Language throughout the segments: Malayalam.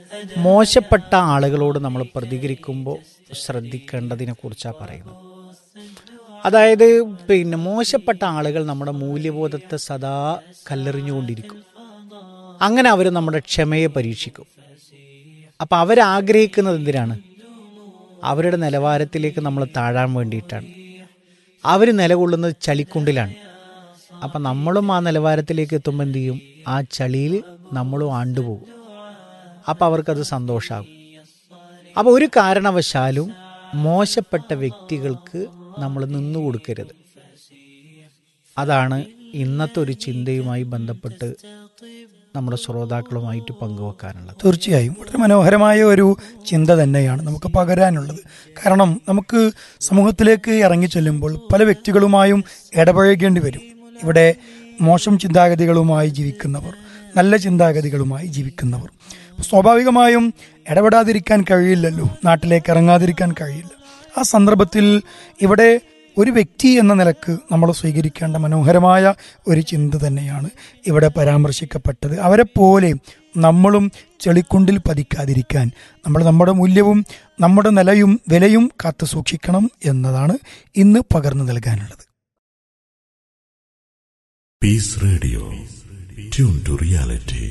മോശപ്പെട്ട ആളുകളോട് നമ്മൾ പ്രതികരിക്കുമ്പോൾ ശ്രദ്ധിക്കേണ്ടതിനെ കുറിച്ചാണ് പറയുന്നത് അതായത് പിന്നെ മോശപ്പെട്ട ആളുകൾ നമ്മുടെ മൂല്യബോധത്തെ സദാ കല്ലെറിഞ്ഞുകൊണ്ടിരിക്കും അങ്ങനെ അവർ നമ്മുടെ ക്ഷമയെ പരീക്ഷിക്കും അപ്പം അവരാഗ്രഹിക്കുന്നത് എന്തിനാണ് അവരുടെ നിലവാരത്തിലേക്ക് നമ്മൾ താഴാൻ വേണ്ടിയിട്ടാണ് അവർ നിലകൊള്ളുന്നത് ചളിക്കുണ്ടിലാണ് അപ്പം നമ്മളും ആ നിലവാരത്തിലേക്ക് എത്തുമ്പോൾ എന്ത് ചെയ്യും ആ ചളിയിൽ നമ്മളും ആണ്ടുപോകും അപ്പം അവർക്കത് സന്തോഷമാകും അപ്പോൾ ഒരു കാരണവശാലും മോശപ്പെട്ട വ്യക്തികൾക്ക് നമ്മൾ നിന്നു കൊടുക്കരുത് അതാണ് ഇന്നത്തെ ഒരു ചിന്തയുമായി ബന്ധപ്പെട്ട് നമ്മുടെ ശ്രോതാക്കളുമായിട്ട് പങ്കുവെക്കാനുള്ളത് തീർച്ചയായും വളരെ മനോഹരമായ ഒരു ചിന്ത തന്നെയാണ് നമുക്ക് പകരാനുള്ളത് കാരണം നമുക്ക് സമൂഹത്തിലേക്ക് ഇറങ്ങി ചെല്ലുമ്പോൾ പല വ്യക്തികളുമായും ഇടപഴകേണ്ടി വരും ഇവിടെ മോശം ചിന്താഗതികളുമായി ജീവിക്കുന്നവർ നല്ല ചിന്താഗതികളുമായി ജീവിക്കുന്നവർ സ്വാഭാവികമായും ഇടപെടാതിരിക്കാൻ കഴിയില്ലല്ലോ നാട്ടിലേക്ക് ഇറങ്ങാതിരിക്കാൻ കഴിയില്ല ആ സന്ദർഭത്തിൽ ഇവിടെ ഒരു വ്യക്തി എന്ന നിലക്ക് നമ്മൾ സ്വീകരിക്കേണ്ട മനോഹരമായ ഒരു ചിന്ത തന്നെയാണ് ഇവിടെ പരാമർശിക്കപ്പെട്ടത് അവരെ പോലെ നമ്മളും ചെളിക്കുണ്ടിൽ പതിക്കാതിരിക്കാൻ നമ്മൾ നമ്മുടെ മൂല്യവും നമ്മുടെ നിലയും വിലയും കാത്തു സൂക്ഷിക്കണം എന്നതാണ് ഇന്ന് പകർന്നു നൽകാനുള്ളത് Peace Radio. Tune to reality.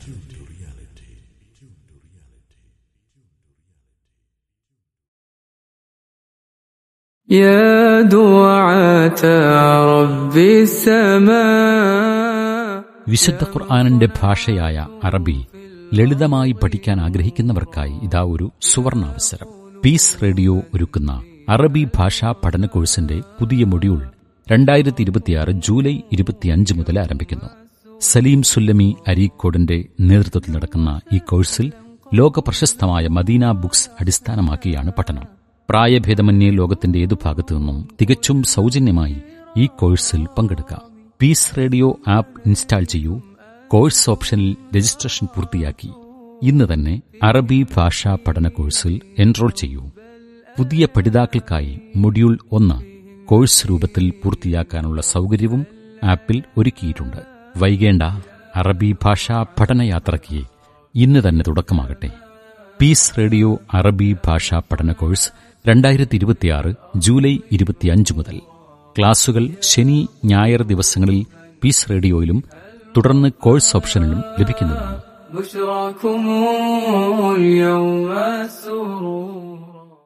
يا دعاة رب السماء വിശുദ്ധ ഖുർആാനിന്റെ ഭാഷയായ അറബി ലളിതമായി പഠിക്കാൻ ആഗ്രഹിക്കുന്നവർക്കായി ഇതാ ഒരു സുവർണാവസരം പീസ് റേഡിയോ ഒരുക്കുന്ന അറബി ഭാഷാ പഠന കോഴ്സിന്റെ പുതിയ മൊഡ്യൂൾ രണ്ടായിരത്തി ഇരുപത്തിയാറ് ജൂലൈ ഇരുപത്തിയഞ്ച് മുതൽ ആരംഭിക്കുന്നു സലീം സുല്ലമി അരീക്കോടിന്റെ നേതൃത്വത്തിൽ നടക്കുന്ന ഈ കോഴ്സിൽ ലോക പ്രശസ്തമായ മദീന ബുക്സ് അടിസ്ഥാനമാക്കിയാണ് പഠനം പ്രായഭേദമന്യേ ലോകത്തിന്റെ ഏതു ഭാഗത്തു നിന്നും തികച്ചും സൗജന്യമായി ഈ കോഴ്സിൽ പങ്കെടുക്കാം പീസ് റേഡിയോ ആപ്പ് ഇൻസ്റ്റാൾ ചെയ്യൂ കോഴ്സ് ഓപ്ഷനിൽ രജിസ്ട്രേഷൻ പൂർത്തിയാക്കി ഇന്ന് തന്നെ അറബി ഭാഷാ പഠന കോഴ്സിൽ എൻറോൾ ചെയ്യൂ പുതിയ പഠിതാക്കൾക്കായി മൊഡ്യൂൾ ഒന്ന് കോഴ്സ് രൂപത്തിൽ പൂർത്തിയാക്കാനുള്ള സൗകര്യവും ആപ്പിൽ ഒരുക്കിയിട്ടുണ്ട് വൈകേണ്ട അറബി ഭാഷാ പഠനയാത്രയ്ക്ക് ഇന്ന് തന്നെ തുടക്കമാകട്ടെ പീസ് റേഡിയോ അറബി ഭാഷാ പഠന കോഴ്സ് രണ്ടായിരത്തി ഇരുപത്തിയാറ് ജൂലൈ ഇരുപത്തിയഞ്ച് മുതൽ ക്ലാസുകൾ ശനി ഞായർ ദിവസങ്ങളിൽ പീസ് റേഡിയോയിലും തുടർന്ന് കോഴ്സ് ഓപ്ഷനിലും ലഭിക്കുന്നതാണ് بشراكم اليوم السرور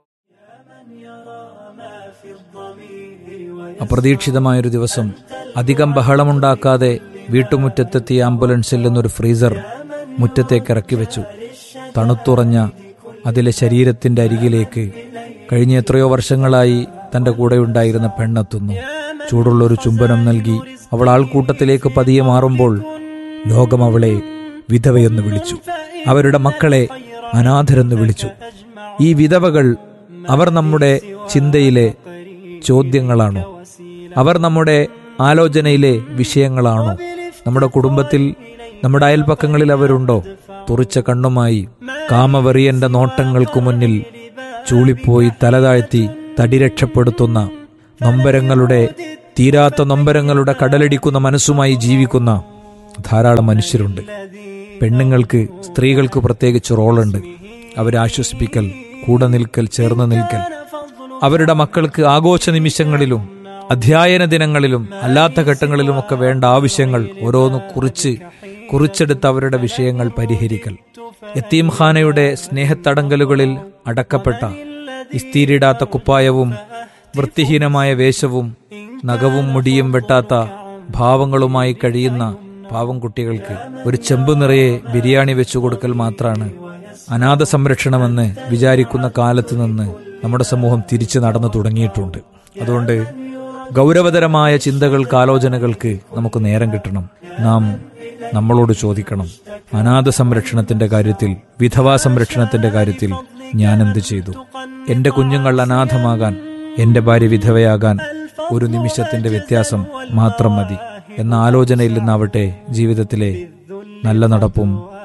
അപ്രതീക്ഷിതമായൊരു ദിവസം അധികം ബഹളമുണ്ടാക്കാതെ വീട്ടുമുറ്റത്തെത്തിയ ആംബുലൻസിൽ നിന്നൊരു ഫ്രീസർ മുറ്റത്തേക്ക് ഇറക്കി വെച്ചു തണുത്തുറഞ്ഞ അതിലെ ശരീരത്തിന്റെ അരികിലേക്ക് കഴിഞ്ഞ എത്രയോ വർഷങ്ങളായി തന്റെ കൂടെയുണ്ടായിരുന്ന പെണ്ണെത്തുന്നു ചൂടുള്ളൊരു ചുംബനം നൽകി അവൾ ആൾക്കൂട്ടത്തിലേക്ക് പതിയെ മാറുമ്പോൾ ലോകം അവളെ വിധവയെന്ന് വിളിച്ചു അവരുടെ മക്കളെ അനാഥരെന്ന് വിളിച്ചു ഈ വിധവകൾ അവർ നമ്മുടെ ചിന്തയിലെ ചോദ്യങ്ങളാണോ അവർ നമ്മുടെ ആലോചനയിലെ വിഷയങ്ങളാണോ നമ്മുടെ കുടുംബത്തിൽ നമ്മുടെ അയൽപ്പക്കങ്ങളിൽ അവരുണ്ടോ തുറിച്ച കണ്ണുമായി കാമവെറിയന്റെ നോട്ടങ്ങൾക്കു മുന്നിൽ ചൂളിപ്പോയി തലതാഴ്ത്തി തടി രക്ഷപ്പെടുത്തുന്ന നൊമ്പരങ്ങളുടെ തീരാത്ത നൊമ്പരങ്ങളുടെ കടലടിക്കുന്ന മനസ്സുമായി ജീവിക്കുന്ന ധാരാളം മനുഷ്യരുണ്ട് പെണ്ണുങ്ങൾക്ക് സ്ത്രീകൾക്ക് പ്രത്യേകിച്ച് റോളുണ്ട് അവരെ ആശ്വസിപ്പിക്കൽ കൂടെ നിൽക്കൽ ചേർന്ന് നിൽക്കൽ അവരുടെ മക്കൾക്ക് ആഘോഷ നിമിഷങ്ങളിലും അധ്യയന ദിനങ്ങളിലും അല്ലാത്ത ഘട്ടങ്ങളിലുമൊക്കെ വേണ്ട ആവശ്യങ്ങൾ ഓരോന്ന് കുറിച്ച് കുറിച്ചെടുത്ത് അവരുടെ വിഷയങ്ങൾ പരിഹരിക്കൽ യത്തീംഖാനയുടെ സ്നേഹത്തടങ്കലുകളിൽ അടക്കപ്പെട്ട ഇസ്തീരിടാത്ത കുപ്പായവും വൃത്തിഹീനമായ വേഷവും നഖവും മുടിയും വെട്ടാത്ത ഭാവങ്ങളുമായി കഴിയുന്ന പാവം കുട്ടികൾക്ക് ഒരു ചെമ്പ് നിറയെ ബിരിയാണി വെച്ചു കൊടുക്കൽ മാത്രമാണ് അനാഥ സംരക്ഷണമെന്ന് വിചാരിക്കുന്ന കാലത്ത് നിന്ന് നമ്മുടെ സമൂഹം തിരിച്ചു നടന്നു തുടങ്ങിയിട്ടുണ്ട് അതുകൊണ്ട് ഗൗരവതരമായ ചിന്തകൾക്ക് ആലോചനകൾക്ക് നമുക്ക് നേരം കിട്ടണം നാം നമ്മളോട് ചോദിക്കണം അനാഥ സംരക്ഷണത്തിന്റെ കാര്യത്തിൽ വിധവാ സംരക്ഷണത്തിന്റെ കാര്യത്തിൽ ഞാൻ എന്ത് ചെയ്തു എന്റെ കുഞ്ഞുങ്ങൾ അനാഥമാകാൻ എന്റെ ഭാര്യ വിധവയാകാൻ ഒരു നിമിഷത്തിന്റെ വ്യത്യാസം മാത്രം മതി എന്ന ആലോചനയിൽ നിന്നാവട്ടെ ജീവിതത്തിലെ നല്ല നടപ്പും